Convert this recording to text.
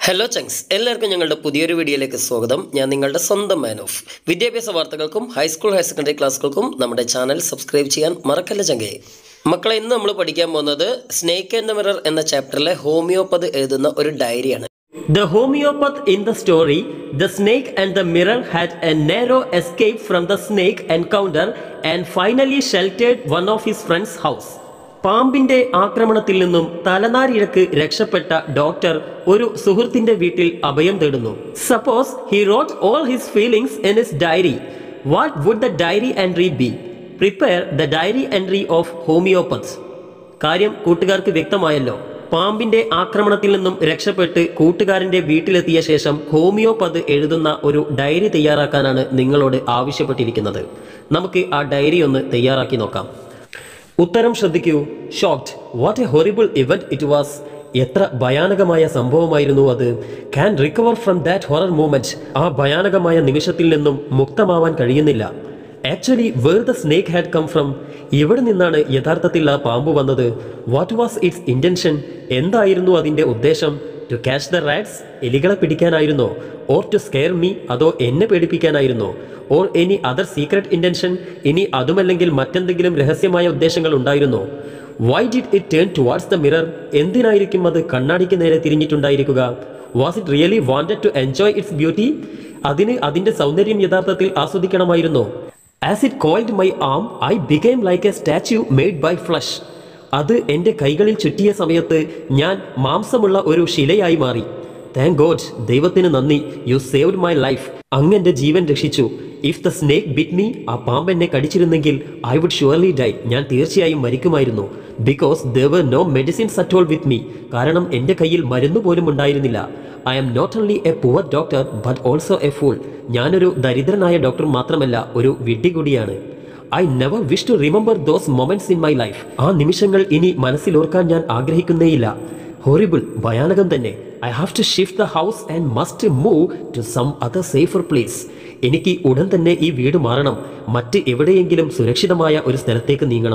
Hello ചങ്സ് എല്ലാവർക്കും ഞങ്ങളുടെ പുതിയൊരു വീഡിയോയിലേക്ക് സ്വാഗതം ഞാൻ നിങ്ങളുടെ സ്വന്തം മാൻ ഓഫ് വിദ്യാഭ്യാസ വാർത്തകൾക്കും ഹൈസ്കൂൾ ഹയർ സെക്കൻഡറി ക്ലാസ്സുകൾക്കും നമ്മുടെ ചാനൽ സബ്സ്ക്രൈബ് ചെയ്യാൻ മറക്കല്ല ചങ്കേ മക്കളെ ഇന്ന് നമ്മൾ പഠിക്കാൻ പോകുന്നത് സ്നേക്ക് ആൻഡ് ദ മിറർ എന്ന ചാപ്റ്ററിലെ ഹോമിയോപ്പത് എഴുതുന്ന ഒരു ഡയറിയാണ് The homeopath in the story, the snake and the mirror had a narrow escape from the snake encounter and finally sheltered one of his friend's house. പാമ്പിന്റെ ആക്രമണത്തിൽ നിന്നും തലനാരിഴക്ക് രക്ഷപ്പെട്ട ഡോക്ടർ ഒരു സുഹൃത്തിന്റെ വീട്ടിൽ അഭയം തേടുന്നു suppose he wrote all his feelings in his diary what would the diary entry be prepare the diary entry of homeopath കാര്യം കൂട്ടുകാർക്ക് വ്യക്തമായല്ലോ പാമ്പിന്റെ ആക്രമണത്തിൽ നിന്നും രക്ഷപ്പെട്ട് കൂട്ടുകാരന്റെ വീട്ടിലെത്തിയ ശേഷം ഹോമിയോപ്പത് എഴുതുന്ന ഒരു ഡയറി തയ്യാറാക്കാനാണ് നിങ്ങളോട് ആവശ്യപ്പെട്ടിരിക്കുന്നത് നമുക്ക് ആ ഡയറി ഒന്ന് തയ്യാറാക്കി നോക്കാം ഉത്തരം ശ്രദ്ധിക്കൂ shocked what a horrible event it was എത്ര ഭയാനകമായ സംഭവമായിരുന്നു അത് can recover from that horror moment ആ ഭയാനകമായ നിമിഷത്തിൽ നിന്നും മുക്തമാവാൻ കഴിയുന്നില്ല actually where the snake had come from എവിടെ നിന്നാണ് യഥാർത്ഥത്തിൽ ആ പാമ്പ് വന്നത് വാട്ട് വാസ് ഇറ്റ്സ് ഇന്റൻഷൻ എന്തായിരുന്നു അതിന്റെ ഉദ്ദേശം ടു ക്യാച്ച് ദ റാറ്റ്സ് എലികളെ പിടിക്കാനായിരുന്നോ ഓർ ടു സ്കെയർ മീ അതോ എന്നെ പേടിപ്പിക്കാനായിരുന്നോ or any other secret intention ഇനി അതുമല്ലെങ്കിൽ മറ്റെന്തെങ്കിലും രഹസ്യമായ ഉദ്ദേശങ്ങൾ ഉണ്ടായിരുന്നോ why did it turn towards the mirror എന്തിനായിരിക്കും അത് കണ്ണാടിക്ക് നേരെ തിരിഞ്ഞിട്ടുണ്ടായിരിക്കുക was it really wanted to enjoy its beauty അതിന് അതിന്റെ സൗന്ദര്യം യഥാർത്ഥത്തിൽ ആസ്വദിക്കണമായിരുന്നോ as it coiled my arm I became like a statue made by flesh അത് എൻ്റെ കൈകളിൽ ചുറ്റിയ സമയത്ത് ഞാൻ മാംസമുള്ള ഒരു ശിലയായി മാറി താങ്ക് ഗോഡ് ദൈവത്തിന് നന്ദി യു സേവ്ഡ് മൈ ലൈഫ് അങ്ങ് എൻ്റെ ജീവൻ രക്ഷിച്ചു if the snake bit me ആ പാമ്പ് എന്നെ കടിച്ചിരുന്നെങ്കിൽ ഐ വുഡ് ഷുവർലി ഡൈ ഞാൻ തീർച്ചയായും മരിക്കുമായിരുന്നു because there no medicines at all with me കാരണം എൻ്റെ കയ്യിൽ മരുന്ന് പോലും ഉണ്ടായിരുന്നില്ല I am not only a poor doctor but also a fool ഞാനൊരു ദരിദ്രനായ ഡോക്ടർ മാത്രമല്ല ഒരു വിഡ്ഢി കൂടിയാണ് I never wish to remember those moments in my life ആ നിമിഷങ്ങൾ ഇനി മനസ്സിലോർക്കാൻ ഞാൻ ആഗ്രഹിക്കുന്നേയില്ല ഹോറിബിൾ ഭയാനകം തന്നെ I have to shift the house and must move to some other safer place എനിക്ക് ഉടൻ തന്നെ ഈ വീട് മാറണം മറ്റ് എവിടെയെങ്കിലും സുരക്ഷിതമായ ഒരു സ്ഥലത്തേക്ക് നീങ്ങണം